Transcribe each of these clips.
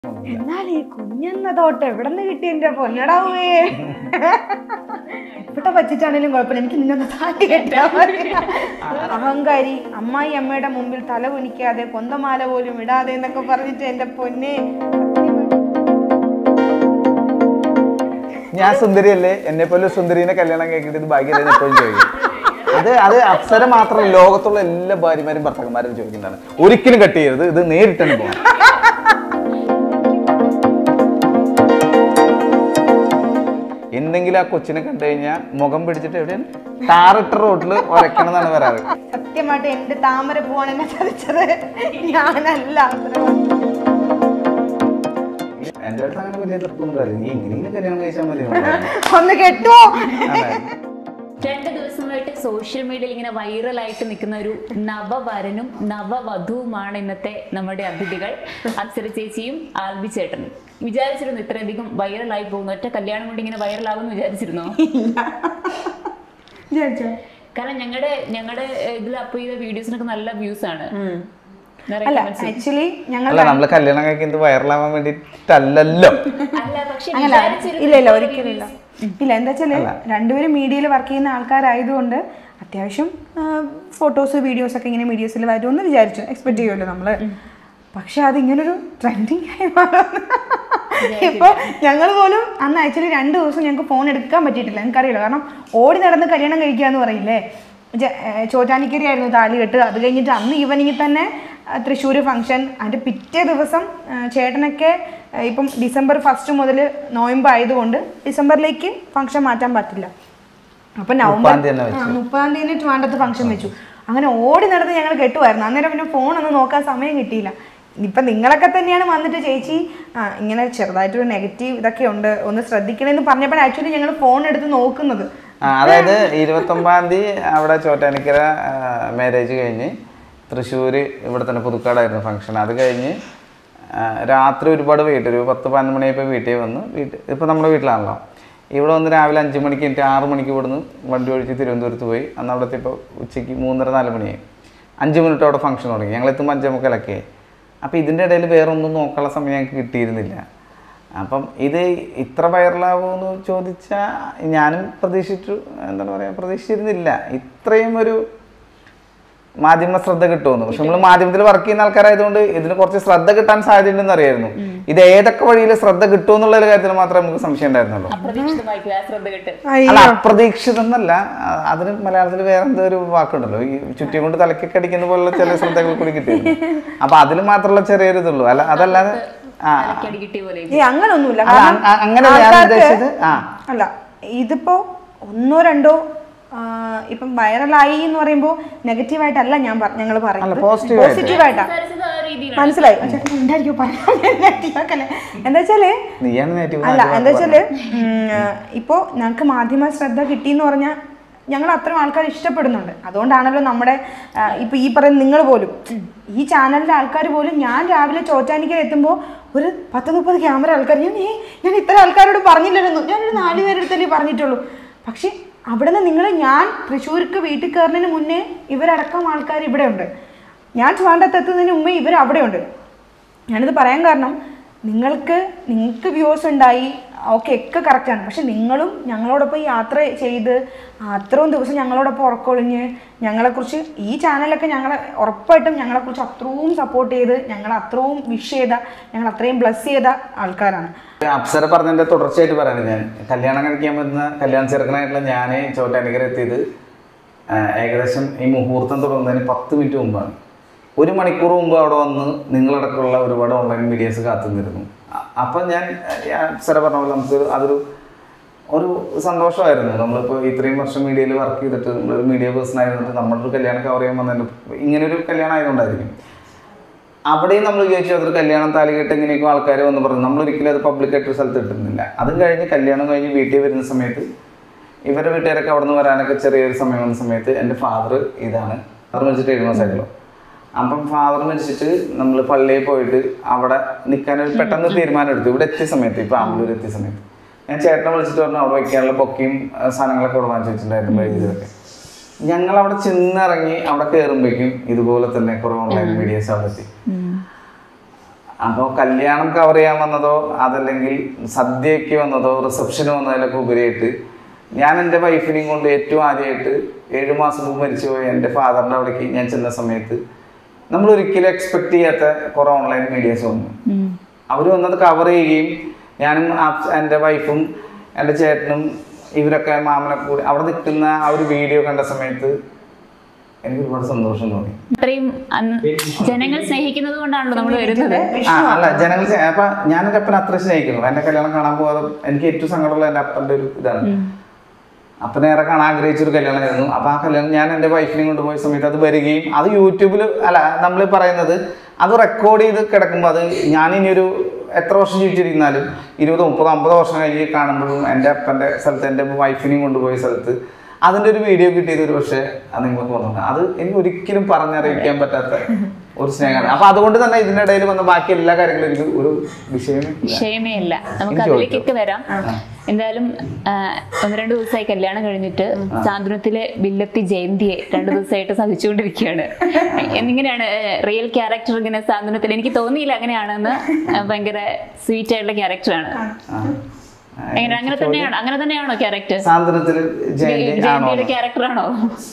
എന്നാൽ ഈ കുഞ്ഞെന്ന തോട്ട് എവിടെ നിന്ന് കിട്ടി എന്റെ പൊന്നടാവേ ഇവിടെ പറ്റിച്ചാണേലും കുഴപ്പമില്ല എനിക്ക് നിന്നെ താണ്ടി കെട്ടാ മതി. അഹങ്കാരി അമ്മായി അമ്മയുടെ മുമ്പിൽ തല കുനിക്കാതെ കൊന്തമാല പോലും ഇടാതെ എന്നൊക്കെ പറഞ്ഞിട്ട് എന്റെ പൊന്നെ ഞാൻ സുന്ദരിയല്ലേ എന്നെ പോലെ സുന്ദരീനെ കല്യാണം കഴിക്കേണ്ടത് ഭാഗ്യത എപ്പോഴും ചോദിക്കും അത് അത് അപ്സര മാത്രമല്ല ലോകത്തുള്ള എല്ലാ ഭാര്യമാരും ഭർത്താക്കന്മാരും ചോദിക്കുന്നതാണ് ഒരിക്കലും കട്ട് ചെയ്യരുത് ഇത് നേരിട്ട് തന്നെ പോകണം എന്തെങ്കിലും ആ കൊച്ചിനെ കണ്ടു കഴിഞ്ഞാൽ മുഖം പിടിച്ചിട്ട് എവിടെയാണ് ടാറിട്ട റോട്ടിൽ ഉരയ്ക്കണം എന്നാണ് പറയാറ് സത്യമായിട്ട് എന്റെ താമര പൂവാണ് എന്നെ ചതിച്ചത് ഞാനല്ല എന്റെ അടുത്ത് അങ്ങനെ വലിയ തർക്കമൊന്നും പറയില്ല നീ എങ്ങനെയെങ്കിലും കല്യാണം കഴിച്ചാൽ മതി എന്ന് പറഞ്ഞു. ഒന്ന് കെട്ടുവോ അതെ. രണ്ട് ദിവസങ്ങളായിട്ട് സോഷ്യൽ മീഡിയയിൽ ഇങ്ങനെ വൈറലായിട്ട് നിൽക്കുന്ന ഒരു നവവരനും നവവധുവുമാണ് ഇന്നത്തെ നമ്മുടെ അതിഥികൾ അപ്സര ചേച്ചിയും ആൽബി ചേട്ടനും വിചാരിച്ചിരുന്നു ഇത്രയധികം വൈറലായി പോകുന്നു ഒറ്റ കല്യാണം കൊണ്ട് ഇങ്ങനെ വൈറലാകുമെന്ന് വിചാരിച്ചിരുന്നോ കാരണം ഞങ്ങളുടെ ഞങ്ങളുടെ ഇതിൽ അപ്പ് ചെയ്ത വീഡിയോസിനൊക്കെ നല്ല വ്യൂസ് ആണ് നിറയെ അല്ല comments. ആക്ച്വലി ഞങ്ങൾ അല്ല നമ്മള് കല്യാണം കഴിക്കുന്നത് വൈറലാവാൻ വേണ്ടിട്ടല്ലല്ലോ അല്ല പക്ഷെ അങ്ങനല്ല വിചാരിച്ചിരുന്നു ഇല്ല ഇല്ല ഇത്ര ഒരിക്കലും ഇല്ല views. ഇല്ല എന്താ വെച്ചാല് രണ്ടുപേരും മീഡിയയിൽ വർക്ക് ചെയ്യുന്ന ആൾക്കാരായതുകൊണ്ട് അത്യാവശ്യം ഫോട്ടോസ് വീഡിയോസ് ഒക്കെ ഇങ്ങനെ മീഡിയസിൽ വരുമെന്ന് വിചാരിച്ചു എക്സ്പെക്ട് ചെയ്യുമല്ലോ നമ്മള് പക്ഷെ അത് ഇങ്ങനൊരു ട്രെൻഡിങ് ആയി മാറുന്നു ഇപ്പൊ ഞങ്ങൾ പോലും അന്ന് ആക്ച്വലി രണ്ട് ദിവസം ഞങ്ങൾക്ക് ഫോൺ എടുക്കാൻ പറ്റിയിട്ടില്ല നിങ്ങൾക്കറിയില്ല കാരണം ഓടി നടന്ന് കല്യാണം കഴിക്കുക എന്ന് പറയില്ലേ ജ- ഏർ ചോറ്റാനിക്കരി ആയിരുന്നു താലി കെട്ട് അത് കഴിഞ്ഞിട്ട് അന്ന് ഈവനിങ്ങിൽ തന്നെ തൃശ്ശൂർ ഫംഗ്ഷൻ അതിൻ്റെ പിറ്റേ ദിവസം ആ, ചേട്ടനൊക്കെ ആ, ഇപ്പം ഡിസംബർ ഫസ്റ്റ് മുതൽ നോയമ്പ് ആയതുകൊണ്ട് ഡിസംബറിലേക്ക് ഫംഗ്ഷൻ മാറ്റാൻ പറ്റില്ല അപ്പം നവംബർ മുപ്പാം തീയതി തന്നെ വെച്ചു. ആ, മുപ്പതാം തീയതി ട്രിവാൻഡ്രത്ത് ഫംഗ്ഷൻ വെച്ചു അങ്ങനെ ഓടി നടന്ന് ഞങ്ങൾ കെട്ടുമായിരുന്നു അന്നേരം പിന്നെ ഫോൺ ഒന്നും നോക്കാൻ സമയം കിട്ടിയില്ല ഇപ്പം നിങ്ങളൊക്കെ തന്നെയാണ് വന്നിട്ട് ചേച്ചി ആ, ഇങ്ങനെ ചെറുതായിട്ടൊരു നെഗറ്റീവ് ഇതൊക്കെ ഉണ്ട് ഒന്ന് ശ്രദ്ധിക്കണമെന്ന് പറഞ്ഞപ്പോൾ ആക്ച്വലി ഞങ്ങൾ ഫോൺ എടുത്ത് നോക്കുന്നത് ആ, അതായത് ഇരുപത്തൊമ്പതാം തീയതി അവിടെ ചോറ്റാനിക്കര മാരേജ് കഴിഞ്ഞ് തൃശ്ശൂർ ഇവിടെ തന്നെ പുതുക്കാടായിരുന്നു ഫംഗ്ഷൻ അത് കഴിഞ്ഞ് ആ, രാത്രി ഒരുപാട് വെയിറ്റ് ഒരു പത്ത് പതിനൊന്ന് മണിയായപ്പോൾ വീട്ടിൽ വന്ന് വീട്ടിൽ ഇപ്പോൾ നമ്മുടെ വീട്ടിലാണല്ലോ ഇവിടെ വന്ന് രാവിലെ അഞ്ച് മണിക്ക് എനിക്ക് ആറ് മണിക്ക് ഇവിടുന്ന് വണ്ടി ഒഴിച്ച് തിരുവനന്തപുരത്ത് പോയി അന്ന് അവിടെ ഇപ്പോൾ ഉച്ചയ്ക്ക് മൂന്നര നാല് മണിയായി അഞ്ച് മിനിറ്റ് അവിടെ ഫംഗ്ഷൻ തുടങ്ങി ഞങ്ങൾ എത്തുമ്പോൾ അഞ്ചേ മുക്കാലൊക്കെ ആയി അപ്പോൾ ഇതിൻ്റെ ഇടയിൽ വേറെ ഒന്നും നോക്കാനുള്ള സമയം ഞങ്ങൾക്ക് കിട്ടിയിരുന്നില്ല അപ്പം ഇത് ഇത്ര വൈറലാവുമെന്ന് ചോദിച്ചാൽ ഞാനും പ്രതീക്ഷിച്ചു എന്താണ് പറയുക പ്രതീക്ഷിച്ചിരുന്നില്ല ഇത്രയും ഒരു മാധ്യമ ശ്രദ്ധ കിട്ടുമെന്ന് പക്ഷെ നമ്മൾ മാധ്യമത്തിൽ വർക്ക് ചെയ്യുന്ന ആൾക്കാരായതുകൊണ്ട് ഇതിന് കുറച്ച് ശ്രദ്ധ കിട്ടാൻ സാധ്യതയുണ്ടെന്ന് അറിയായിരുന്നു ഇത് ഏതൊക്കെ വഴിയിൽ ശ്രദ്ധ കിട്ടുമെന്നുള്ള ഒരു കാര്യത്തിൽ മാത്രമേ നമുക്ക് സംശയം ഉണ്ടായിരുന്നുള്ളൂ അപ്രതീക്ഷിതമായിരിക്കും ആ ശ്രദ്ധ കിട്ടും അല്ല അപ്രതീക്ഷിതം എന്നല്ല ആ, അതിന് മലയാളത്തിൽ വേറെ എന്തോ ഒരു വാക്കുണ്ടല്ലോ ഈ ചുറ്റി കൊണ്ട് തലക്കൊക്കെ അടിക്കുന്ന പോലുള്ള ചില ശ്രദ്ധകൾ കൂടി കിട്ടിയിരുന്നു അപ്പൊ അതിൽ മാത്രമുള്ള ചെറിയൊരു ഇതുള്ളൂ അല്ല അതല്ലാതെ ആ തലക്കടി കിട്ടിയ പോലെ ഏ അങ്ങനൊന്നുമില്ല അല്ല, കാരണം അ- അങ്ങനെയല്ല ഞാൻ ആൾക്കാർക്ക് ഉദ്ദേശിച്ചത് ആ അല്ല ഇതിപ്പോ ഒന്നോ രണ്ടോ ആ, ഇപ്പം വൈറലായി എന്ന് പറയുമ്പോൾ നെഗറ്റീവായിട്ടല്ല ഞാൻ ഞങ്ങൾ പറയുന്നത് positive ആയിട്ട്. പോസിറ്റീവായിട്ടാ സംസാരിച്ചത് ആ രീതിയിലാണ് മനസ്സിലായി പക്ഷെ ഉണ്ടായിരിക്കും പറയാൻ എന്താ വെച്ചാല് നീയാണ് നേറ്റീവ് അല്ല എന്താ വെച്ചാല് ഉം, ഇപ്പോ ഞങ്ങൾക്ക് മാധ്യമ ശ്രദ്ധ കിട്ടിയെന്ന് പറഞ്ഞാൽ ഞങ്ങൾ അത്രയും ആൾക്കാർ ഇഷ്ടപ്പെടുന്നുണ്ട് അതുകൊണ്ടാണല്ലോ നമ്മുടെ ആ, ഇപ്പൊ ഈ പറയുന്ന നിങ്ങൾ പോലും ഈ ചാനലിലെ ആൾക്കാർ പോലും ഞാൻ രാവിലെ ചോറ്റാനിക്കൽ എത്തുമ്പോൾ ഒരു പത്ത് മുപ്പത് ക്യാമറ ആൾക്കാർ ഞാൻ ഏ ഞാൻ ഇത്ര ആൾക്കാരോട് പറഞ്ഞില്ലല്ലോ ഞാനൊരു നാല് പേരെടുത്തല്ലേ പറഞ്ഞിട്ടുള്ളൂ പക്ഷെ അവിടെ നിന്ന് നിങ്ങൾ ഞാൻ തൃശ്ശൂർക്ക് വീട്ടിൽ കയറുന്നതിന് മുന്നേ ഇവരടക്കം ആൾക്കാർ ഇവിടെ ഉണ്ട് ഞാൻ ട്രിവാൻഡ്രത്ത് എത്തുന്നതിന് മുമ്പേ ഇവർ അവിടെയുണ്ട് ഞാനിത് പറയാൻ കാരണം നിങ്ങൾക്ക് നിങ്ങൾക്ക് വ്യൂസ് ഉണ്ടായി ഓക്കെ ഒക്കെ കറക്റ്റാണ് പക്ഷെ നിങ്ങളും ഞങ്ങളോടൊപ്പം യാത്ര ചെയ്ത് അത്രയും ദിവസം ഞങ്ങളോടൊപ്പം ഉറക്കൊളിഞ്ഞ് ഞങ്ങളെക്കുറിച്ച് ഈ ചാനലൊക്കെ ഞങ്ങളെ ഉറപ്പായിട്ടും ഞങ്ങളെക്കുറിച്ച് അത്രയും സപ്പോർട്ട് ചെയ്ത് ഞങ്ങൾ അത്രയും വിഷ് ചെയ്ത ഞങ്ങൾ അത്രയും ബ്ലസ് ചെയ്ത ആൾക്കാരാണ് അപ്സര പറഞ്ഞതിന്റെ തുടർച്ചയായിട്ട് പറയാനും ഞാൻ കല്യാണം കഴിക്കാൻ പറ്റുന്ന കല്യാണ ചെറുക്കനായിട്ടുള്ള ഞാൻ ചോറ്റാനിക്കര എത്തിയത് ആ, ഏകദേശം ഈ മുഹൂർത്തം തുടങ്ങുന്നതിന് പത്ത് മിനിറ്റ് മുമ്പാണ് ഒരു മണിക്കൂർ മുമ്പ് അവിടെ വന്ന് നിങ്ങളടക്കമുള്ള ഒരുപാട് ഓൺലൈൻ മീഡിയസ് കാത്തുനിന്നിരുന്നു അ- അപ്പം ഞാൻ ആ, അപ്സര പറഞ്ഞ പോലെ നമുക്ക് അതൊരു ഒരു സന്തോഷമായിരുന്നു നമ്മളിപ്പോൾ ഇത്രയും വർഷം മീഡിയയിൽ വർക്ക് ചെയ്തിട്ട് നമ്മളൊരു മീഡിയ പേഴ്സൺ ആയിരുന്നിട്ട് നമ്മളൊരു കല്യാണം കവർ ചെയ്യാൻ വന്നതിന് ഇങ്ങനെ ഒരു കല്യാണം ആയതുകൊണ്ടായിരിക്കും അവിടെയും നമ്മൾ വിചാരിച്ചു അതൊരു കല്യാണം താലി കെട്ട് എങ്ങനെയൊക്കെ ആൾക്കാർ വന്ന് പറഞ്ഞു നമ്മൾ ഒരിക്കലും അത് പബ്ലിക്കായിട്ട് ഒരു സ്ഥലത്ത് ഇട്ടിരുന്നില്ല അതും കഴിഞ്ഞ് കല്യാണം കഴിഞ്ഞ് വീട്ടിൽ വരുന്ന സമയത്ത് ഇവരുടെ വീട്ടുകാരൊക്കെ അവിടെ നിന്ന് വരാനൊക്കെ ചെറിയൊരു സമയം വന്ന സമയത്ത് എൻ്റെ ഫാദർ ഇതാണ് ഫാദർ മരിച്ചിട്ട് ഏഴ് മാസമായിട്ടുള്ളൂ അപ്പം ഫാദർ മരിച്ചിട്ട് നമ്മൾ പള്ളിയിൽ പോയിട്ട് അവിടെ നിൽക്കാനൊരു പെട്ടെന്ന് തീരുമാനം എടുത്തു ഇവിടെ എത്തിയ സമയത്ത് ഇപ്പം ആമ്പലൂർ എത്തിയ സമയത്ത് ഞാൻ ചേട്ടനെ വിളിച്ചിട്ട് പറഞ്ഞു അവിടെ വയ്ക്കാനുള്ള ബൊക്കയും ആ, സാധനങ്ങളൊക്കെ അവിടെ വാങ്ങിച്ചു വെച്ചിട്ടുണ്ടായിരുന്നു വൈദ്യുതൊക്കെ ഞങ്ങൾ അവിടെ ചെന്നിറങ്ങി അവിടെ കയറുമ്പോഴേക്കും ഇതുപോലെ തന്നെ കുറെ ഓൺലൈൻ മീഡിയസ് അവിടെ എത്തി അപ്പോൾ കല്യാണം കവർ ചെയ്യാൻ വന്നതോ അതല്ലെങ്കിൽ സദ്യയ്ക്ക് വന്നതോ റിസപ്ഷന് വന്നതിലൊക്കെ ഉപരിയായിട്ട് ഞാൻ എൻ്റെ വൈഫിനെയും കൊണ്ട് ഏറ്റവും ആദ്യമായിട്ട് ഏഴു മാസം മുമ്പ് മരിച്ചുപോയ എൻ്റെ ഫാദറിൻ്റെ അവിടേക്ക് ഞാൻ ചെന്ന സമയത്ത് നമ്മൾ ഒരിക്കലും എക്സ്പെക്ട് ചെയ്യാത്ത കുറേ ഓൺലൈൻ മീഡിയസ് വന്നു ഉം. അവർ വന്നത് കവർ ചെയ്യുകയും ഞാനും ആ- എൻ്റെ വൈഫും എൻ്റെ ചേട്ടനും ഇവരൊക്കെ മാമനൊക്കെ കൂടി അവിടെ നിൽക്കുന്ന ആ ഒരു വീഡിയോ കണ്ട സമയത്ത് എനിക്ക് ഒരുപാട് സന്തോഷം തോന്നി അത്രയും അന്ന് ജനങ്ങൾ സ്നേഹിക്കുന്നത് കൊണ്ടാണല്ലോ നമ്മൾ വരുന്നത് ആ അല്ല ജനങ്ങൾ സ്നേ- അപ്പൊ ഞാൻ എൻ്റെ അപ്പനെ അത്ര സ്നേഹിക്കുന്നു എന്റെ കല്യാണം കാണാൻ പോകാതെ എനിക്ക് ഏറ്റവും സങ്കടമുള്ള എൻ്റെ അപ്പൻ്റെ ഒരു ഇതാണ് അപ്പനെ ഏറെ കാണാൻ ആഗ്രഹിച്ച ഒരു കല്യാണമായിരുന്നു അപ്പൊ ആ കല്യാണം ഞാൻ എൻ്റെ വൈഫിനെയും കൊണ്ടുപോയ സമയത്ത് അത് വരികയും അത് യൂട്യൂബിൽ അല്ല നമ്മൾ പറയുന്നത് അത് റെക്കോർഡ് ചെയ്ത് കിടക്കുമ്പോൾ അത് ഞാനിനി ഒരു എത്ര വർഷം ജീവിച്ചിരിക്കുന്നാലും ഇരുപത് മുപ്പത് അമ്പത് വർഷം കഴിഞ്ഞ് കാണുമ്പോഴും എൻ്റെ അപ്പൻ്റെ സ്ഥലത്ത് എൻ്റെ വൈഫിനെയും കൊണ്ടുപോയ സ്ഥലത്ത് അതിൻ്റെ ഒരു വീഡിയോ കിട്ടിയത് ഒരു പക്ഷേ അത് നിങ്ങൾക്ക് വന്നിട്ടുണ്ട് അത് എനിക്ക് ഒരിക്കലും പറഞ്ഞറിയിക്കാൻ പറ്റാത്ത ഒരു സ്നേഹമാണ് അപ്പൊ അതുകൊണ്ട് തന്നെ ഇതിനിടയിൽ വന്ന ബാക്കി എല്ലാ കാര്യങ്ങളും എനിക്ക് ഒരു വിഷയമേ ഇല്ല. വിഷയമേ ഇല്ല നമുക്ക് എനിക്ക് അതിലേക്കൊക്കെ വരാം എന്തായാലും ആ, ഒന്ന് രണ്ട് ദിവസമായി കല്യാണം കഴിഞ്ഞിട്ട് സാന്ത്വനത്തിലെ വില്ലത്തി ജയന്തിയെ രണ്ടു ദിവസമായിട്ട് സഹിച്ചുകൊണ്ടിരിക്കുകയാണ് എന്നിങ്ങനെയാണ് റിയൽ ക്യാരക്ടർ ഇങ്ങനെ സാന്ത്വനത്തിൽ എനിക്ക് തോന്നിയില്ല അങ്ങനെയാണെന്ന് ആ, ഭയങ്കര സ്വീറ്റ് ആയിട്ടുള്ള ക്യാരക്ടറാണ് ആ. എങ്ങനെ അങ്ങനെ തന്നെയാണോ അങ്ങനെ തന്നെയാണോ ക്യാരക്ടർ സാന്ത്വനത്തിൽ ജയന്തി ആണോ ജയന്തിയുടെ ക്യാരക്ടറാണോ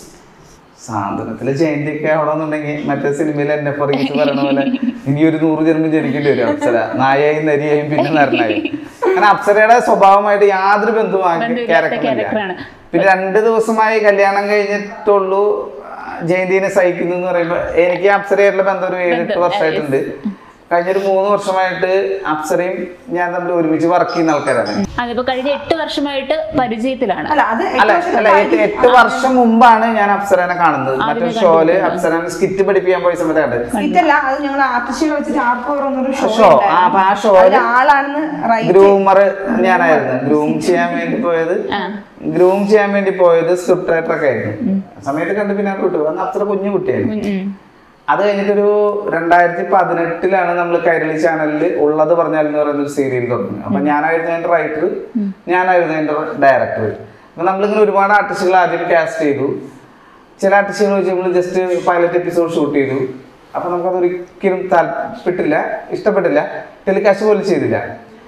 സാന്ത്വനത്തില് ജയന്തിയൊക്കെ ആവണമെന്നുണ്ടെങ്കിൽ മറ്റേ സിനിമയിൽ എന്നെ പറയിച്ച് പറയണ പോലെ ഇനി ഒരു നൂറ് ജന്മം ജനിക്കേണ്ടി വരും അപ്സര നായായും നരിയായും പിന്നെ നരനായും അങ്ങനെ അപ്സരയുടെ സ്വഭാവമായിട്ട് യാതൊരു ബന്ധുവാക്കി ബന്ധമില്ലാത്ത ക്യാരക്ടറില്ല ക്യാരക്ടറാണ് പിന്നെ രണ്ട് ദിവസമായി കല്യാണം കഴിഞ്ഞിട്ടുള്ളൂ ആ, ജയന്തിനെ സഹിക്കുന്നു എന്ന് പറയുമ്പോൾ എനിക്ക് അപ്സരയായിട്ടുള്ള ബന്ധം ഒരു ഏഴെട്ട് വർഷമായിട്ടുണ്ട് കഴിഞ്ഞൊരു മൂന്ന് വർഷമായിട്ട് അപ്സരയും ഞാൻ തമ്മിൽ ഒരുമിച്ച് വർക്ക് ചെയ്യുന്ന ആൾക്കാരാണ് അതിപ്പോ കഴിഞ്ഞ എട്ട് വർഷമായിട്ട് പരിചയത്തിലാണ് അല്ല അത് അല്ല അല്ല എട്ട് എട്ട് വർഷം മുമ്പാണ് ഞാൻ അപ്സരനെ കാണുന്നത് മറ്റൊരു ഷോയില് അപ്സരനെ സ്കിറ്റ് പഠിപ്പിക്കാൻ പോയ സമയത്ത് കണ്ടത് സ്കിറ്റല്ല അത് ഞങ്ങൾ ആർട്ടിസ്റ്റുകൾ വെച്ചിട്ട് ആർപ്പ് പറഞ്ഞൊരു ഷോ ഷോ ആ അപ്പൊ ആ ഷോയില് ആളാണെന്ന് റൈറ്റ് ഗ്രൂമർ ഞാനായിരുന്നു ഗ്രൂം ചെയ്യാൻ വേണ്ടി പോയത് ഗ്രൂം ചെയ്യാൻ വേണ്ടി പോയത് സ്ക്രിപ്റ്റ് റൈറ്റർ ഒക്കെ ആയിരുന്നു ആ സമയത്ത് കണ്ട് പിന്നെ അത് വിട്ടു അന്ന് അത്ര കുഞ്ഞു കുട്ടിയായിരുന്നു ഉം, ഉം. അത് കഴിഞ്ഞിട്ടൊരു രണ്ടായിരത്തി പതിനെട്ടിലാണ് നമ്മൾ കൈരളി ചാനലിൽ ഉള്ളത് പറഞ്ഞാൽ എന്ന് പറയുന്ന ഒരു സീരിയൽ തുടങ്ങുന്നത് അപ്പൊ ഞാനായിരുന്നു അതിന്റെ റൈറ്റർ ഞാനായിരുന്നു അതിന്റെ ഡയറക്ടർ അപ്പൊ നമ്മളിങ്ങനെ ഒരുപാട് ആർട്ടിസ്റ്റുകൾ ആദ്യം കാസ്റ്റ് ചെയ്തു ചില ആർട്ടിസ്റ്റുകൾ വെച്ച് നമ്മൾ ജസ്റ്റ് പൈലറ്റ് എപ്പിസോഡ് ഷൂട്ട് ചെയ്തു അപ്പൊ നമുക്കത് ഒരിക്കലും താല്പപ്പെട്ടില്ല ഇഷ്ടപ്പെട്ടില്ല ടെലികാസ്റ്റ് പോലും ചെയ്തില്ല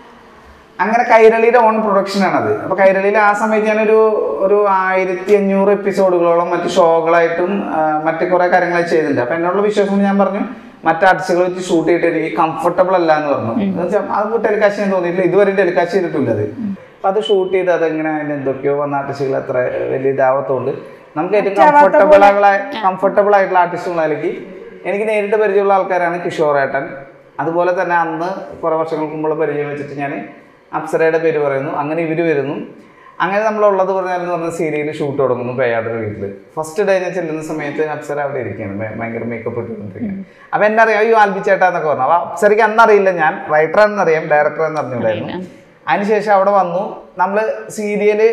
അങ്ങനെ കൈരളിയുടെ ഓൺ പ്രൊഡക്ഷൻ ആണത് അപ്പൊ കൈരളിയിൽ ആ സമയത്ത് ഞാനൊരു ഒരു ആയിരത്തി അഞ്ഞൂറ് എപ്പിസോഡുകളോളം മറ്റ് ഷോകളായിട്ടും ആ, മറ്റ് കുറെ കാര്യങ്ങൾ ചെയ്തിട്ടുണ്ട് അപ്പൊ എന്നോടുള്ള വിശ്വാസം കൊണ്ട് ഞാൻ പറഞ്ഞു മറ്റ് ആർട്ടിസ്റ്റുകൾ വെച്ച് ഷൂട്ട് ചെയ്തിട്ട് എനിക്ക് കംഫർട്ടബിൾ അല്ല എന്ന് പറഞ്ഞു എന്ന് വെച്ചാൽ അത് ടെലികാസ്റ്റ് ചെയ്യാൻ തോന്നിയിട്ടില്ല ഇതുവരെ ടെലികാസ്റ്റ് ചെയ്തിട്ടില്ല അത് അപ്പൊ അത് ഷൂട്ട് ചെയ്ത് അതെങ്ങനെ അതിന് എന്തൊക്കെയോ വന്ന ആർട്ടിസ്റ്റുകൾ അത്ര വലിയ ഇതാവത്തോണ്ട് നമുക്ക് ഏറ്റവും കംഫർട്ടബിൾ കംഫർട്ടബിൾ ആയിട്ടുള്ള ആർട്ടിസ്റ്റുകളിലേക്ക് എനിക്ക് നേരിട്ട് പരിചയമുള്ള ആൾക്കാരാണ് കിഷോറേട്ടൻ അതുപോലെ തന്നെ അന്ന് കുറേ വർഷങ്ങൾക്ക് മുമ്പുള്ള പരിചയം വെച്ചിട്ട് ഞാൻ അപ്സരയുടെ പേര് പറയുന്നു അങ്ങനെ ഇവർ വരുന്നു അങ്ങനെ നമ്മളുള്ളത് പറഞ്ഞാൽ എന്ന് പറഞ്ഞ സീരിയൽ ഷൂട്ട് തുടങ്ങുന്നു പേയാടൊരു വീട്ടിൽ ഫസ്റ്റ് ഡേ ഞാൻ ചെല്ലുന്ന സമയത്ത് അപ്സര അവിടെ ഇരിക്കുകയാണ് ഭയ- ഭയങ്കര മേക്കപ്പ് ഇട്ടുകൊണ്ടിരിക്കുകയാണ് അപ്പം എന്നെ അറിയാം അയ്യോ ആൽബിച്ചേട്ടാ എന്നൊക്കെ പറഞ്ഞു അപ്പോൾ അപ്സരയ്ക്ക് അന്നറിയില്ല ഞാൻ റൈറ്റർ എന്നറിയാം ഡയറക്ടർ എന്നറിഞ്ഞില്ലായിരുന്നു അതിനുശേഷം അവിടെ വന്നു നമ്മൾ സീരിയല്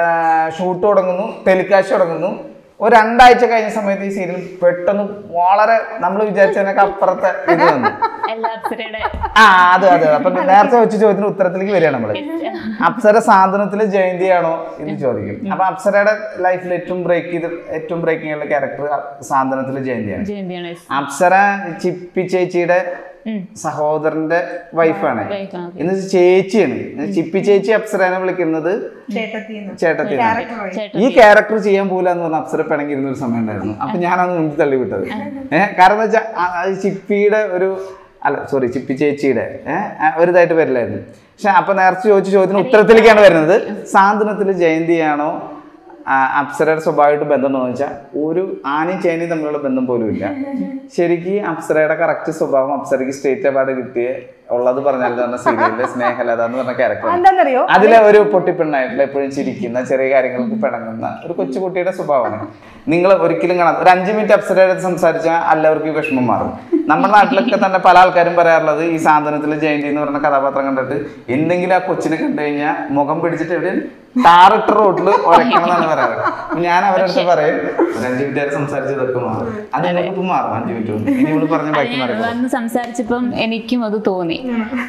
ഷൂട്ട് തുടങ്ങുന്നു ടെലികാസ്റ്റ് തുടങ്ങുന്നു ഒരു രണ്ടാഴ്ച കഴിഞ്ഞ സമയത്ത് ഈ സീരിയൽ പെട്ടെന്ന് വളരെ നമ്മൾ വിചാരിച്ചതിനൊക്കെ അപ്പുറത്തെ ഇത് വന്നു എല്ലാ അപ്സരയുടെ ആ അതെ അതെ അപ്പൊ നേരത്തെ വെച്ച ചോദ്യത്തിന് ഉത്തരത്തിലേക്ക് വരികയാണ് നമ്മള് അപ്സര സാന്ത്വനത്തില് ജയന്തിയാണോ എന്ന് ചോദിക്കും അപ്പൊ അപ്സരയുടെ ലൈഫിൽ ഏറ്റവും ബ്രേക്ക് ചെയ്ത് ഏറ്റവും ബ്രേക്കിംഗ് ഉള്ള ക്യാരക്ടർ സാന്ത്വനത്തില് ജയന്തിയാണ് ജയന്തിയാണ് അപ്സര ചിപ്പി ചേച്ചിയുടെ ഉം. സഹോദരന്റെ വൈഫാണ് Wife ആണ്. ഇന്ന് ചേച്ചിയാണ് ഇന്ന് ചിപ്പി ചേച്ചി അപ്സരനെ വിളിക്കുന്നത് ചേട്ടത്തിന്ന് ചേട്ടത്തിനാണ് ചേട്ടൻ ഈ ക്യാരക്ടർ ചെയ്യാൻ പോല എന്ന് പറഞ്ഞ അപ്സര പിണങ്ങിയിരുന്ന ഒരു സമയം ഉണ്ടായിരുന്നു അപ്പൊ ഞാനത് മുന്നിൽ തള്ളി വിട്ടത് ഏഹ് കാരണം വെച്ചാൽ അത് ചിപ്പിയുടെ ഒരു അല്ല സോറി ചിപ്പി ചേച്ചിയുടെ ഏഹ് ഒരു ഇതായിട്ട് വരില്ലായിരുന്നു പക്ഷെ അപ്പൊ നേരത്തെ ചോദിച്ച ചോദ്യത്തിന് ഉത്തരത്തിലേക്കാണ് വരുന്നത് സാന്ത്വനത്തിൽ ജയന്തിയാണോ ആ, അപ്സരയുടെ സ്വഭാവമായിട്ട് ബന്ധമുണ്ടോ എന്ന് വെച്ചാൽ ഒരു ആനയും ചേനയും തമ്മിലുള്ള ബന്ധം പോലും ഇല്ല ശരിക്കും അപ്സരയുടെ കറക്റ്റ് സ്വഭാവം അപ്സരയ്ക്ക് സ്റ്റേറ്റ് അവാർഡ് കിട്ടിയ ഉള്ളത് പറഞ്ഞാൽ പറഞ്ഞ സീരിയലിലെ സ്നേഹലത എന്ന് പറഞ്ഞ ക്യാരക്ടർ എന്താണെന്നറിയോ അതിലെ ഒരു പൊട്ടിപ്പെണ്ണായിട്ടുള്ള എപ്പോഴും ചിരിക്കുന്ന ചെറിയ കാര്യങ്ങൾക്ക് പിണങ്ങുന്ന ഒരു കൊച്ചുകുട്ടിയുടെ സ്വഭാവമാണ് നിങ്ങൾ ഒരിക്കലും കാണാത്ത ഒരു അഞ്ച് മിനിറ്റ് അപ്സരയുടെ സംസാരിച്ചാൽ എല്ലാവർക്കും ഈ വിഷമം മാറും നമ്മുടെ നാട്ടിലൊക്കെ തന്നെ പല ആൾക്കാരും പറയാറുള്ളത് ഈ സാന്ത്വനത്തിലെ ജയന്തി എന്ന് പറഞ്ഞ കഥാപാത്രം കണ്ടിട്ട് എന്തെങ്കിലും ആ കൊച്ചിനെ കണ്ടു കഴിഞ്ഞാൽ മുഖം പിടിച്ചിട്ട് എവിടെ ടാറിട്ട റോഡിൽ ഉരക്കണം എന്നാണ് പറയാറ് അപ്പൊ ഞാൻ അവരടുത്ത് പറയും ഒരു അഞ്ച് മിനിറ്റ് ആയിട്ട് സംസാരിച്ചതൊക്കെ മാറും അത് ഇപ്പൊ മാറും അഞ്ച് മിനിറ്റ് കൊണ്ട് ഇനി ഇവള് പറഞ്ഞ ബാക്കി മാറി വന്ന് സംസാരിച്ചപ്പം എനിക്കും അത് തോന്നി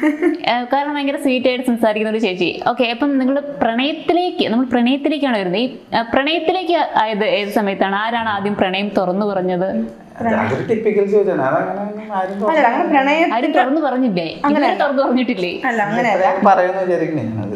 ഏഹ് കാരണം ഭയങ്കര സ്വീറ്റ് ആയിട്ട് സംസാരിക്കുന്ന ഒരു ചേച്ചി ഓക്കെ അപ്പം നിങ്ങൾ പ്രണയത്തിലേക്ക് നമ്മൾ പ്രണയത്തിലേക്കാണ് വരുന്നത് ഈ ഏഹ് പ്രണയത്തിലേക്ക് ആയത് ഏത് സമയത്താണ് ആരാണ് ആദ്യം പ്രണയം തുറന്നു പറഞ്ഞത് അത് അതൊരു ടിപ്പിക്കൽ ചോദ്യമാണ് അതങ്ങനെ ഒന്നും ആരും അല്ല അങ്ങനെ പ്രണയ ആരും തുറന്നു പറഞ്ഞില്ലേ ഇതുവരെ തുറന്നു പറഞ്ഞിട്ടില്ലേ അല്ല അങ്ങനെ ഞാൻ പറയുന്നു വിചാരിക്കണേ ഞാനത്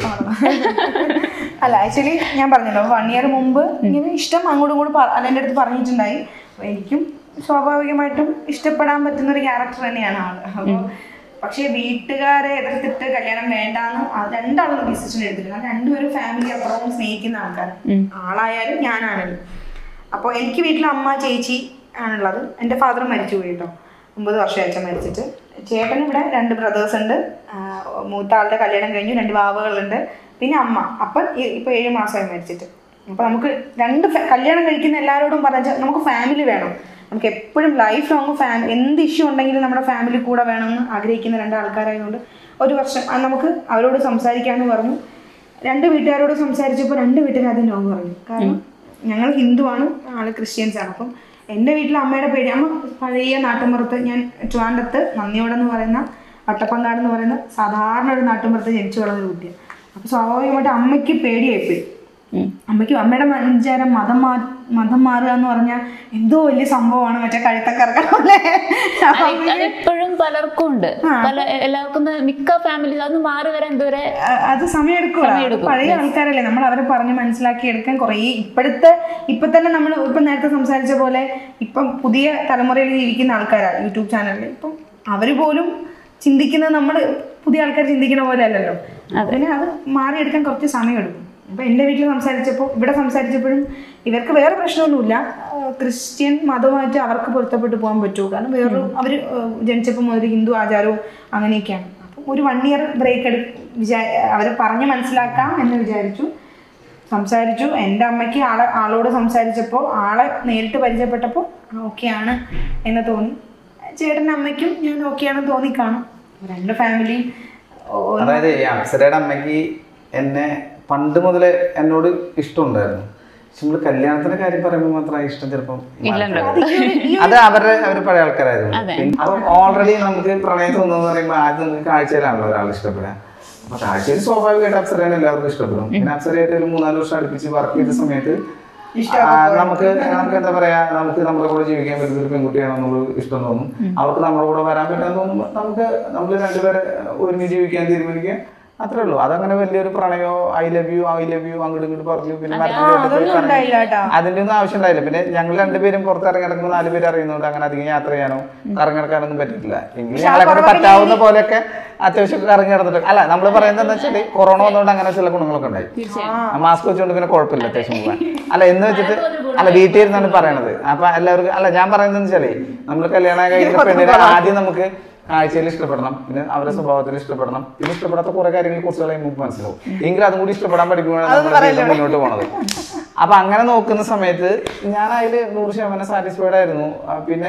അല്ല ആക്ച്വലി ഞാൻ പറഞ്ഞല്ലോ വൺ ഇയർ മുമ്പ് ഇങ്ങനെ ഇഷ്ടം അങ്ങോട്ടും ഇങ്ങോട്ടും പറ- അല്ല എൻ്റെ അടുത്ത് പറഞ്ഞിട്ടുണ്ടായി അപ്പൊ എനിക്കും സ്വാഭാവികമായിട്ടും ഇഷ്ടപ്പെടാൻ പറ്റുന്ന ഒരു ക്യാരക്ടർ തന്നെയാണ് ആള് അപ്പോൾ പക്ഷേ വീട്ടുകാരെ എതിർത്തിട്ട് കല്യാണം വേണ്ടാന്ന് അത് രണ്ടാളും ഡിസിഷൻ എടുത്തില്ല കാരണം രണ്ടുപേരും ഫാമിലി അപ്പുറവും സ്നേഹിക്കുന്ന ആൾക്കാരാണ് ആളായാലും ഞാനാണെങ്കിലും അപ്പോൾ എനിക്ക് വീട്ടിൽ അമ്മ ചേച്ചി ആണുള്ളത് എൻ്റെ ഫാദർ മരിച്ചു പോയി കേട്ടോ ഒമ്പത് വർഷം അച്ഛൻ മരിച്ചിട്ട് ചേട്ടന് ഇവിടെ രണ്ട് ബ്രദേഴ്സ് ഉണ്ട് ആ, മൂത്ത ആളുടെ കല്യാണം കഴിഞ്ഞു രണ്ട് വാവകളുണ്ട് പിന്നെ അമ്മ അപ്പം ഇ- ഇപ്പൊ ഏഴ് മാസമായി മരിച്ചിട്ട് അപ്പൊ നമുക്ക് രണ്ട് ഫ- കല്യാണം കഴിക്കുന്ന എല്ലാവരോടും പറഞ്ഞാൽ നമുക്ക് ഫാമിലി വേണം നമുക്ക് എപ്പോഴും ലൈഫ് ലോങ് ഫാമിലി എന്ത് ഇഷ്യൂ ഉണ്ടെങ്കിലും നമ്മുടെ ഫാമിലി കൂടെ വേണമെന്ന് ആഗ്രഹിക്കുന്ന രണ്ട് ആൾക്കാരായതുകൊണ്ട് ഒരു വർഷം ആ, നമുക്ക് അവരോട് സംസാരിക്കാമെന്ന് പറഞ്ഞു രണ്ട് വീട്ടുകാരോട് സംസാരിച്ചപ്പോൾ രണ്ട് വീട്ടുകാർ അത് നോ പറഞ്ഞു കാരണം ഞങ്ങൾ ഹിന്ദുവാണ് ആള് ക്രിസ്ത്യൻസ് ആണ് അപ്പം എൻ്റെ വീട്ടിൽ അമ്മയുടെ പേടി അമ്മ പഴയ നാട്ടുമ്പുറത്ത് ഞാൻ ട്രിവാൻഡത്ത് നന്ദിയോടെന്ന് പറയുന്ന വട്ടപ്പങ്കാട് എന്ന് പറയുന്ന സാധാരണ ഒരു നാട്ടുമ്പുറത്ത് ജനിച്ചു വളർന്ന ഒരു കുട്ടിയാണ് അപ്പോൾ സ്വാഭാവികമായിട്ട് അമ്മയ്ക്ക് പേടിയായിപ്പോയി അമ്മയ്ക്ക് അമ്മയുടെ വിചാരം മതം മാ മതം മാറുക എന്ന് പറഞ്ഞാൽ എന്തോ വലിയ സംഭവമാണ് മറ്റേ കഴുത്തൊക്കെ ഇറക്കണം പോലെ അപ്പൊ അത് അതിപ്പോഴും പലർക്കും ഉണ്ട് പല എല്ലാവർക്കും ഒന്ന് മിക്ക ഫാമിലി അതൊന്ന് മാറി വരാൻ എന്തോരെ അ- അത് സമയമെടുക്കും സമയമെടുക്കും. പഴയ ആൾക്കാരല്ലേ നമ്മൾ അവരെ പറഞ്ഞ് മനസ്സിലാക്കി എടുക്കാൻ കുറേ ഇപ്പോഴത്തെ ഇപ്പൊ തന്നെ നമ്മൾ ഇപ്പൊ നേരത്തെ സംസാരിച്ച പോലെ ഇപ്പം പുതിയ തലമുറയിൽ ജീവിക്കുന്ന ആൾക്കാരാണ് യൂട്യൂബ് ചാനലിൽ ഇപ്പം അവര് പോലും ചിന്തിക്കുന്നത് നമ്മൾ പുതിയ ആൾക്കാർ ചിന്തിക്കുന്ന പോലെ അല്ലല്ലോ അതിന് അത് മാറിയെടുക്കാൻ കുറച്ച് സമയമെടുക്കും അപ്പൊ എൻ്റെ വീട്ടിൽ സംസാരിച്ചപ്പോൾ ഇവിടെ സംസാരിച്ചപ്പോഴും ഇവർക്ക് വേറെ പ്രശ്നമൊന്നുമില്ല ആ, ക്രിസ്ത്യൻ മതവുമായിട്ട് അവർക്ക് പൊരുത്തപ്പെട്ട് പോകാൻ പറ്റുമോ കാരണം വേറൊരു അവർ ജനിച്ചപ്പോൾ മുതൽ ഹിന്ദു ആചാരവും അങ്ങനെയൊക്കെയാണ് അപ്പം ഒരു വൺ ഇയർ ബ്രേക്ക് എടു വിചാ അവരെ പറഞ്ഞ് മനസ്സിലാക്കാം എന്ന് വിചാരിച്ചു സംസാരിച്ചു എൻ്റെ അമ്മയ്ക്ക് ആളെ ആളോട് സംസാരിച്ചപ്പോൾ ആളെ നേരിട്ട് പരിചയപ്പെട്ടപ്പോൾ ഓക്കെയാണ് എന്ന് തോന്നി ചേട്ടൻ്റെ അമ്മയ്ക്കും ഞാൻ ഓക്കെയാണെന്ന് തോന്നിക്കാണും രണ്ട് ഫാമിലിയും അതായത് ഈ അപ്സരയുടെ അമ്മയ്ക്ക് എന്നെ പണ്ട് മുതലേ എന്നോട് ഇഷ്ടമുണ്ടായിരുന്നു പക്ഷെ നമ്മള് കല്യാണത്തിന്റെ കാര്യം പറയുമ്പോൾ മാത്രം ആ ഇഷ്ടം ചിലപ്പം ഇല്ലല്ലോ. അത് അവരുടെ അവർ പഴയ ആൾക്കാരായിരുന്നു പിന്നെ അപ്പം ഓൾറെഡി നമുക്ക് പ്രണയം തോന്നുന്നു പറയുമ്പോൾ ആദ്യം നമുക്ക് കാഴ്ചയിലാണല്ലോ ഒരാൾ ഇഷ്ടപ്പെടുക അപ്പൊ കാഴ്ചയിൽ സ്വാഭാവികമായിട്ട് അപ്സരേനെ എല്ലാവർക്കും ഇഷ്ടപ്പെടും പിന്നെ അപ്സരയായിട്ട് ഒരു മൂന്നാല് വർഷം അടുപ്പിച്ച് വർക്ക് ചെയ്ത സമയത്ത് ആ, നമുക്ക് നമുക്ക് എന്താ പറയാ നമുക്ക് നമ്മുടെ കൂടെ ജീവിക്കാൻ പറ്റുന്ന ഒരു പെൺകുട്ടിയാണെന്നുള്ള ഇഷ്ടം തോന്നും അവർക്ക് നമ്മുടെ കൂടെ വരാൻ പറ്റാൻ തോന്നുമ്പോൾ നമുക്ക് നമ്മൾ രണ്ടുപേരെ ഒരുമിച്ച് ജീവിക്കാൻ തീരുമാനിക്കുക അത്രേ ഉള്ളൂ അതങ്ങനെ വലിയൊരു പ്രണയോ I love you I love you അങ്ങോട്ട് ഇങ്ങോട്ട് പറഞ്ഞു പിന്നെ മരത്തിന്റെ ചോട്ടിൽ പോയി അതൊന്നും ഉണ്ടായില്ല കേട്ടോ അതിന്റെ ഒന്നും ആവശ്യം ഉണ്ടായില്ല പിന്നെ ഞങ്ങൾ രണ്ടുപേരും പുറത്തിറങ്ങി നടക്കുമ്പോൾ നാല് പേര് അറിയുന്നതുകൊണ്ട് അങ്ങനെ അധികം യാത്ര ചെയ്യാനോ കറങ്ങി നടക്കാനൊന്നും പറ്റിയിട്ടില്ല എങ്കിലും ഞങ്ങളെ കൊണ്ട് പറ്റാവുന്ന പോലെയൊക്കെ അത്യാവശ്യം കറങ്ങി നടന്നിട്ട് അല്ല നമ്മൾ പറയുന്നത് എന്താ വെച്ചാൽ കൊറോണ വന്നുകൊണ്ട് അങ്ങനെ ചില ഗുണങ്ങളൊക്കെ ഉണ്ടായി മാസ്ക് വെച്ചുകൊണ്ട് പിന്നെ കുഴപ്പമില്ല അത്യാവശ്യം പോകാൻ അല്ല എന്ന് വെച്ചിട്ട് അല്ല വീട്ടിൽ ഇരുന്നാണ് പറയണത് അപ്പൊ എല്ലാവർക്കും അല്ല ഞാൻ പറയുന്നത് വെച്ചാലേ നമ്മൾ കല്യാണം കഴിക്കുന്ന പെണ്ണിനെ ആദ്യം നമുക്ക് കാഴ്ചയിൽ ഇഷ്ടപ്പെടണം പിന്നെ അവരുടെ സ്വഭാവത്തിൽ ഇഷ്ടപ്പെടണം പിന്നെ ഇഷ്ടപ്പെടാത്ത കുറെ കാര്യങ്ങൾ കുറച്ച് കഴിയുമ്പോൾ നമുക്ക് മനസ്സിലാവും എങ്കിലും അതും കൂടി ഇഷ്ടപ്പെടാൻ പഠിക്കുമ്പോഴാണ് നമ്മുടെ ജീവിതം മുന്നോട്ട് പോണത് അപ്പൊ അങ്ങനെ നോക്കുന്ന സമയത്ത് ഞാൻ അതിൽ നൂറ് ശതമാനം സാറ്റിസ്ഫൈഡ് ആയിരുന്നു ആ, പിന്നെ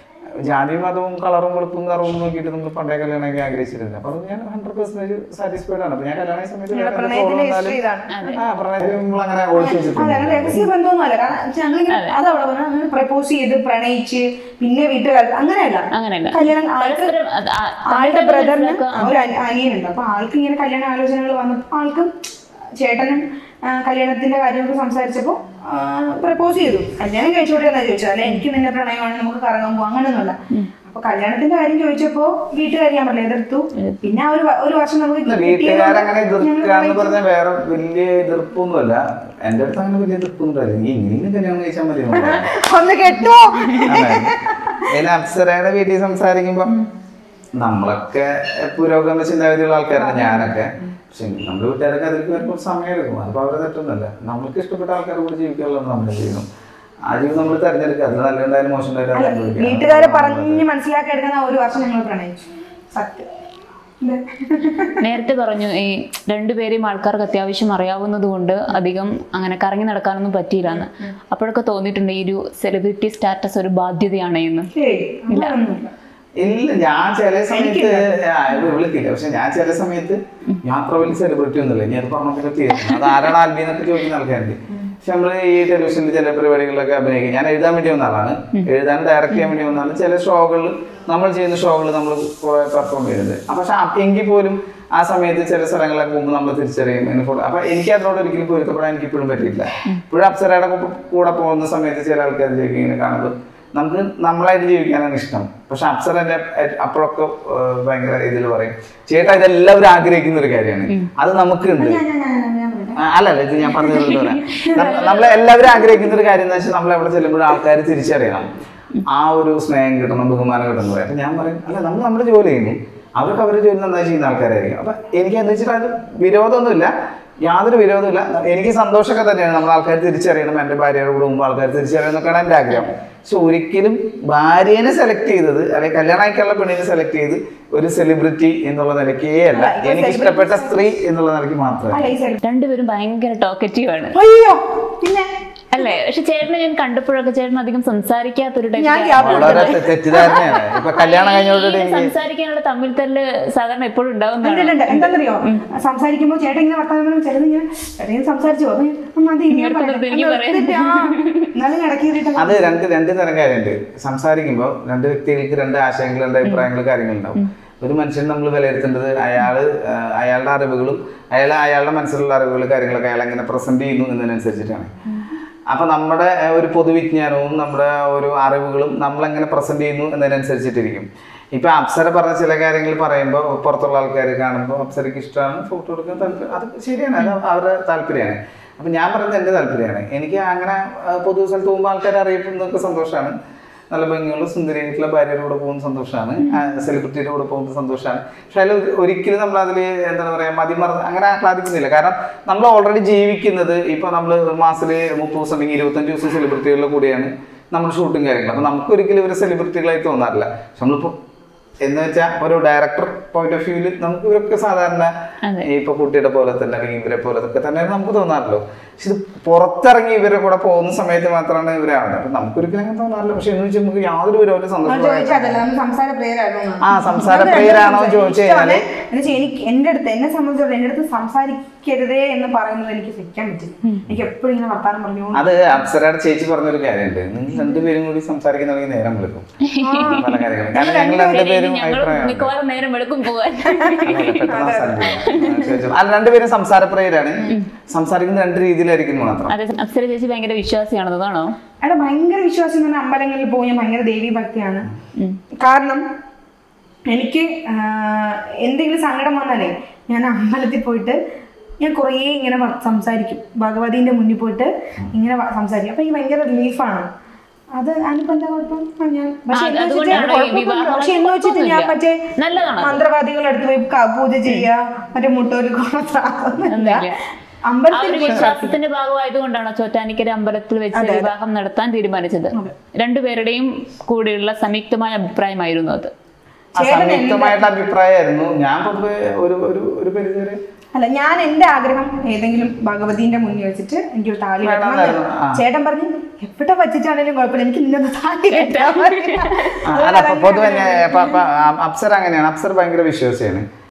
ജാതി മതവും കളറും വെളുപ്പും കറവും നോക്കിയിട്ട് നമ്മൾ പണ്ടേ കല്യാണം കഴിക്കാൻ ആഗ്രഹിച്ചിരുന്നില്ല അപ്പൊ അത് ഞാൻ ഹൺഡ്രഡ് പെർസെന്റേജ് സാറ്റിസ്ഫൈഡ് ആണ് അപ്പൊ ഞാൻ കല്യാണം കഴിച്ച സമയത്ത് വേറെ എന്ത് problem പ്രണയത്തിന്റെ വന്നാലും history ഇതാണ് ആ പ്രണയത്തിൽ നമ്മൾ അങ്ങനെ ഒളിച്ചു വെച്ചിട്ടുണ്ട് അതെ അങ്ങനെ രഹസ്യ ബന്ധമൊന്നുമല്ല കാരണം ഞങ്ങളിങ്ങനെ അതവിടെ പറഞ്ഞു അങ്ങനെ പ്രപ്പോസ് ചെയ്ത് പ്രണയിച്ച് പിന്നെ വീട്ടുകാർ അങ്ങനെയല്ല അങ്ങനെയല്ല കല്യാണം ആൾക്ക് പരസ്പരം അത് ആ- ആളുടെ ബ്രദറിന് മനസ്സിലാക്കുക. ഒരു അനി- അനിയനുണ്ട് അപ്പൊ ആൾക്ക് ഇങ്ങനെ കല്യാണ ആലോചനകൾ വന്നപ്പോൾ ആൾക്ക് ചേട്ടനും ആ, കല്യാണത്തിന്റെ കാര്യമൊക്കെ സംസാരിച്ചപ്പോൾ പ്രപ്പോസ് ചെയ്തു കല്യാണം കഴിച്ചോട്ടെ എന്നാ ചോദിച്ചത് അല്ലെ എനിക്ക് നിന്നെ പ്രണയമാണ് നമുക്ക് കറങ്ങാൻ പോകാം അങ്ങനെയൊന്നുമല്ല അപ്പൊ കല്യാണത്തിന്റെ കാര്യം ചോദിച്ചപ്പോ വീട്ടുകാർ ഞാൻ പറഞ്ഞില്ല എതിർത്തു പിന്നെ ആ ഒരു വ- ഒരു വർഷം നമുക്ക് വീട്ടുകാരങ്ങനെ എതിർക്കാന്ന് പറഞ്ഞാൽ വേറെ വലിയ എതിർപ്പൊന്നുമല്ല എന്റെ അടുത്ത് അങ്ങനെ വലിയ എതിർപ്പൊന്നും ഉണ്ടായില്ല നീ ഇങ്ങനെ കല്യാണം കഴിച്ചാൽ മതി എന്ന് പറഞ്ഞു. ഒന്ന് കെട്ടുമോ അതെ. പിന്നെ അപ്സരയുടെ വീട്ടിൽ സംസാരിക്കുമ്പോ നമ്മളൊക്കെ പുരോഗമന ചിന്താഗതിയുള്ള ആൾക്കാരാണ് ഞാനൊക്കെ പക്ഷെ നമ്മുടെ വീട്ടുകാരൊക്കെ അതിലേക്ക് വരുമ്പോൾ സമയം എടുക്കും അതിപ്പോ അവരെ തെറ്റൊന്നുമല്ല നമ്മൾക്ക് ഇഷ്ടപ്പെട്ട ആൾക്കാരെ കൂടെ ജീവിക്കാനുള്ളത് നമ്മൾ ചെയ്യണം ആ ജീവിതം നമ്മൾ തിരഞ്ഞെടുക്കുക അതിൽ നല്ലതായാലും മോശം ഉണ്ടായാലും അത് അനുഭവിക്കുക. വീട്ടുകാരെ പറഞ്ഞ് മനസ്സിലാക്കി എടുക്കുന്ന ആ ഒരു വർഷം ഞങ്ങൾ പ്രണയിച്ചു സത്യം ഇല്ലേ? നേരത്തെ പറഞ്ഞു ഈ രണ്ടുപേരെയും ആൾക്കാർക്ക് അത്യാവശ്യം അറിയാവുന്നത് കൊണ്ട് അധികം അങ്ങനെ കറങ്ങി നടക്കാനൊന്നും പറ്റിയില്ലാന്ന് അപ്പോഴൊക്കെ തോന്നിയിട്ടുണ്ട് ഈ ഒരു സെലിബ്രിറ്റി സ്റ്റാറ്റസ് ഒരു ബാധ്യതയാണ് എന്ന് ഏയ്, അങ്ങനൊന്നുമില്ല. ഇല്ല ഞാൻ ചില സമയത്ത് ആ, ഇത് വിളിക്കില്ല പക്ഷെ ഞാൻ ചില സമയത്ത് ഞാൻ അത്ര വലിയ സെലിബ്രിറ്റി ഒന്നുമില്ല ഞാൻ അത് പറഞ്ഞ തീരുന്നു അത് ആരാണ് ആൽബി എന്നൊക്കെ ചോദിക്കുന്ന ആൾക്കാരുണ്ട് പക്ഷെ നമ്മൾ ഈ ടെലിവിഷനിൽ ചില പരിപാടികളിലൊക്കെ അഭിനയിക്കും ഞാൻ എഴുതാൻ വേണ്ടി വന്ന ആളാണ് എഴുതാൻ ഡയറക്റ്റ് ചെയ്യാൻ വേണ്ടി വന്നാണ് ചില ഷോകളിൽ നമ്മൾ ചെയ്യുന്ന ഷോകളിൽ നമ്മൾ പെർഫോം ചെയ്യുന്നത് അപ്പൊ പക്ഷെ അപ്പ- എങ്കിൽ പോലും ആ സമയത്ത് ചില സ്ഥലങ്ങളിലൊക്കെ മുമ്പ് നമ്മൾ തിരിച്ചറിയും എന്നെ ഫോട്ടോ അപ്പൊ എനിക്ക് അതിനോട് ഒരിക്കലും പൊരുത്തപ്പെടാൻ എനിക്ക് ഇപ്പോഴും പറ്റിയില്ല ഇപ്പോഴും അപ്സരയുടെ കൂടെ- കൂടെ പോകുന്ന സമയത്ത് ചില ആൾക്കാർ ചോദിക്കും ഇങ്ങനെ കാണുമ്പോൾ നമുക്ക് നമ്മളായിട്ട് ജീവിക്കാനാണ് ഇഷ്ടം പക്ഷെ അപ്സര എന്നെ അപ്പോഴൊക്കെ ഏഹ്, ഭയങ്കര ഇതിൽ പറയും ചേട്ടാ ഇതെല്ലാവരും ആഗ്രഹിക്കുന്ന ഒരു കാര്യമാണ് അത് നമുക്കുണ്ട് ഞാൻ ഞാൻ ഞാൻ ഞാൻ പറയട്ടെ. ആ, അല്ലല്ല ഇത് ഞാൻ പറഞ്ഞു തരാം നമ്മളെ എല്ലാവരും ആഗ്രഹിക്കുന്ന ഒരു കാര്യം എന്ന് വെച്ചാൽ നമ്മൾ എവിടെ ചെല്ലുമ്പോഴും ആൾക്കാർ തിരിച്ചറിയണം ആ ഒരു സ്നേഹം കിട്ടണം ബഹുമാനം കിട്ടണം എന്ന് പറയും അപ്പൊ ഞാൻ പറയും അല്ല നമ്മൾ നമ്മുടെ ജോലി ചെയ്യുന്നു അവർക്ക് അവരുടെ ജോലി നന്നായി ചെയ്യുന്ന ആൾക്കാരായിരിക്കും അപ്പൊ എനിക്ക് എന്താ വെച്ചിട്ട് അത് വിരോധമൊന്നുമില്ല യാതൊരു വിരോധമില്ല എനിക്ക് സന്തോഷമൊക്കെ തന്നെയാണ് നമ്മൾ ആൾക്കാർ തിരിച്ചറിയണം എൻ്റെ ഭാര്യയുടെ കൂടെ മുമ്പ് ആൾക്കാർ തിരിച്ചറിയണം എന്നൊക്കെയാണ് എൻ്റെ ആഗ്രഹം പക്ഷെ ഒരിക്കലും ഭാര്യനെ സെലക്ട് ചെയ്തത് അല്ലെങ്കിൽ കല്യാണം ആയിക്കുള്ള പെണ്ണിനെ സെലക്ട് ചെയ്ത് ഒരു സെലിബ്രിറ്റി എന്നുള്ള നിലയ്ക്കേ അല്ല ഇപ്പൊ എനിക്ക് ഇഷ്ടപ്പെട്ട സ്ത്രീ എന്നുള്ള നിലയ്ക്ക് മാത്രമേ അല്ല, ഈ side. രണ്ടുപേരും ഭയങ്കര ടോക്കറ്റീവ് ആണ് അയ്യോ പിന്നെ അല്ലേ പക്ഷെ ചേട്ടനെ ഞാൻ കണ്ടപ്പോഴൊക്കെ ചേട്ടൻ അധികം സംസാരിക്കാത്തൊരു type ഞാൻ ആണ്. ഗ്യാപ്പ് വളരെ തെ- തെറ്റിദ്ധാരണയാണ് ഇപ്പൊ കല്യാണം കഴിഞ്ഞോടുകൂടി ഈ എനിക്ക് സംസാരിക്കാനുള്ള തമ്മിൽ തല്ല് സാധാരണ എപ്പോഴും ഉണ്ട്, ഉണ്ടാവുന്നതാണ് ഉണ്ട്, ഉണ്ട്. എന്താന്നറിയോ സംസാരിക്കുമ്പോ ചേട്ടൻ ഇങ്ങനെ വർത്താനം പറയുമ്പോൾ ചേട്ടൻ ഇങ്ങനെ ചേട്ടൻ ഇങ്ങനെ സംസാരിച്ചു അപ്പൊ ഞാൻ, "ഉം, മതി, ഇനി ഞാൻ ഇങ്ങോട്ട് പറയാം." നിർത്തി എനിക്ക് ഒന്ന് നിർത്തിയിട്ട്, ആ, എന്നാലും ഇടയ്ക്ക് കയറിയിട്ട് അത് രണ്ട് രണ്ട് തരം കാര്യമുണ്ട് സംസാരിക്കുമ്പോൾ രണ്ട് വ്യക്തികൾക്ക് രണ്ട് ആശയങ്ങൾ രണ്ട് അഭിപ്രായങ്ങൾ കാര്യങ്ങളുണ്ടാവും ഒരു മനുഷ്യൻ നമ്മൾ വിലയിരുത്തേണ്ടത് അയാൾ അയാളുടെ അറിവുകളും അയാൾ അയാളുടെ മനസ്സിലുള്ള അറിവുകൾ കാര്യങ്ങളൊക്കെ അയാൾ എങ്ങനെ പ്രസന്റ് ചെയ്യുന്നു എന്നതിനനുസരിച്ചിട്ടാണ് അപ്പൊ നമ്മുടെ ഏർ, ഒരു പൊതുവിജ്ഞാനവും നമ്മുടെ ഒരു അറിവുകളും നമ്മൾ എങ്ങനെ പ്രസന്റ് ചെയ്യുന്നു എന്നതിനനുസരിച്ചിട്ടിരിക്കും ഇപ്പൊ അപ്സര പറഞ്ഞ ചില കാര്യങ്ങൾ പറയുമ്പോൾ പുറത്തുള്ള ആൾക്കാർ കാണുമ്പോൾ അപ്സരയ്ക്ക് ഇഷ്ടമാണ് ഫോട്ടോ എടുക്കാൻ താല്പര്യം അത് ശരിയാണ് അത് അവരുടെ താല്പര്യമാണ് അപ്പൊ ഞാൻ പറയുന്നത് എൻ്റെ താല്പര്യമാണ് എനിക്ക് അങ്ങനെ ആ, പൊതു സ്ഥലത്ത് പോകുമ്പോൾ ആൾക്കാർ അറിയപ്പെടുന്നതൊക്കെ സന്തോഷമാണ് നല്ല ഭംഗിയുള്ള സുന്ദരിയായിട്ടുള്ള ഭാര്യയുടെ കൂടെ പോകുന്ന സന്തോഷമാണ് സെലിബ്രിറ്റിയുടെ കൂടെ പോകുന്നത് സന്തോഷമാണ് പക്ഷെ അതിൽ ഒരിക്കലും നമ്മൾ അതിൽ എന്താണ് പറയുക മതിമറന്ന് അങ്ങനെ ആഹ്ലാദിക്കുന്നില്ല കാരണം നമ്മൾ ഓൾറെഡി ജീവിക്കുന്നത് ഇപ്പൊ നമ്മൾ ഒരു മാസത്തിൽ മുപ്പത് ദിവസം അല്ലെങ്കിൽ ഇരുപത്തഞ്ച് ദിവസം സെലിബ്രിറ്റികളുടെ കൂടെയാണ് നമ്മൾ ഷൂട്ടും കാര്യങ്ങൾ അപ്പൊ നമുക്ക് ഒരിക്കലും ഇവരെ സെലിബ്രിറ്റികളായി തോന്നാറില്ല പക്ഷെ നമ്മളിപ്പോ എന്ന് വെച്ചാൽ ഒരു ഡയറക്ടർ പോയിന്റ് ഓഫ് വ്യൂവിൽ നമുക്ക് ഇവരൊക്കെ സാധാരണ അതെ. ഇപ്പൊ കുട്ടിയുടെ പോലെ തന്നെ അല്ലെങ്കിൽ ഇവരെ പോലെ ഒക്കെ തന്നെ നമുക്ക് തോന്നാറില്ലോ പക്ഷെ ഇത് പുറത്തിറങ്ങി ഇവരെ കൂടെ പോകുന്ന സമയത്ത് മാത്രമാണ് ഇവരാവുന്നത് അപ്പൊ നമുക്കൊരിക്കലും അങ്ങനെ തോന്നാറില്ല പക്ഷെ എന്ന് വെച്ചാൽ നമുക്ക് യാതൊരു വിരോധം ഞാൻ സന്തോഷം ചോദിച്ചതല്ല നമ്മൾ സംസാര പ്രിയരായിരുന്നു ആ, സംസാര പ്രിയരാണോ എന്ന് ചോദിച്ചു കഴിഞ്ഞാല് എന്നുവെച്ചാൽ എനിക്ക് എന്റെ അടുത്ത് എന്നെ സംബന്ധിച്ചിടത്തോളം എന്റെ അടുത്ത് സംസാരിക്കരുതേ എന്ന് പറയുന്നത് എനിക്ക് സഹിക്കാൻ പറ്റില്ല എനിക്ക് എപ്പോഴും ഇങ്ങനെ വർത്താനം പറഞ്ഞുകൊണ്ട് അത് അപ്സരയുടെ ചേച്ചി പറഞ്ഞൊരു കാര്യമുണ്ട് നിങ്ങൾ രണ്ടുപേരും കൂടി സംസാരിക്കുന്നുണ്ടെങ്കിൽ നേരം വിളിക്കും പല കാര്യങ്ങളും കാരണം ഞങ്ങൾ രണ്ടുപേരും ഞങ്ങൾ അഭിപ്രായമാണ് മിക്കവാറും നേരം വെളുക്കും പോവാൻ അത് രണ്ടുപേരും സംസാരപ്രിയരാണ് സംസാരിക്കുന്ന രണ്ട് രീതിയിലായിരിക്കും മാത്രം അതെ അപ്സര ചേച്ചി ഭയങ്കര വിശ്വാസിയാണെന്നാണോ എടാ ഭയങ്കര വിശ്വാസം എന്ന് പറഞ്ഞാൽ അമ്പലങ്ങളിൽ പോകും ഞാൻ ഭയങ്കര ദേവീ ഭക്തിയാണ് കാരണം എനിക്ക് ആ, എന്തെങ്കിലും സങ്കടം വന്നാലേ ഞാൻ അമ്പലത്തിൽ പോയിട്ട് ഞാൻ കുറേ ഇങ്ങനെ വ- സംസാരിക്കും ഭഗവതിന്റെ മുന്നിൽ പോയിട്ട് ഇങ്ങനെ വ- സംസാരിക്കും അപ്പൊ എനിക്ക് ഭയങ്കര റിലീഫാണ് അത് അതിനിപ്പോ എന്താ കുഴപ്പം ആ, ഞാൻ പക്ഷെ ആ, എന്ന് വെച്ചിട്ട് അതുകൊണ്ടാണ് ഈ കുഴപ്പമൊന്നുമില്ല. വിവാഹം പക്ഷെ എന്ന് വെച്ചിട്ട് ഞാൻ മറ്റേ നല്ലതാണ് അത്. മന്ത്രവാദികളുടെ അടുത്ത് പോയി ക- പൂജ ചെയ്യുക മറ്റേ മുട്ടോര് അതൊന്നുമില്ല ഒന്നുമില്ല. ആ അമ്പലത്തിൽ ഒരു വിശ്വാസത്തിന്റെ ഭാഗമായതുകൊണ്ടാണോ ചോറ്റാനിക്കര അമ്പലത്തിൽ വെച്ച് വിവാഹം നടത്താൻ തീരുമാനിച്ചത് രണ്ടുപേരുടെയും കൂടെയുള്ള സംയുക്തമായ അഭിപ്രായമായിരുന്നു അത് ആ സംയുക്തമായിട്ടുള്ള അഭിപ്രായമായിരുന്നു ഞാൻ പൊതുവെ ഒരു ഒരു ഒരു പരിധി വരെ അല്ല ഞാൻ എന്റെ ആഗ്രഹം ഏതെങ്കിലും ഭഗവതിന്റെ മുന്നിൽ വെച്ചിട്ട് എനിക്ക് ഒരു താലി കെട്ടണം വേണമെന്നായിരുന്നു. ആ. ചേട്ടൻ പറഞ്ഞു എവിടെ വച്ചിട്ടാണെങ്കിലും കുഴപ്പമില്ല എനിക്ക് ഇന്നത്തെ താലി കെട്ടാൻ മതി." ആ, അല്ല അപ്പൊ പൊതുവെ ഞാൻ- അപ്പൊ- അപ്പൊ അപ്സര അങ്ങനെയാണ് അപ്സര ഭയങ്കര വിശ്വാസിയാണ്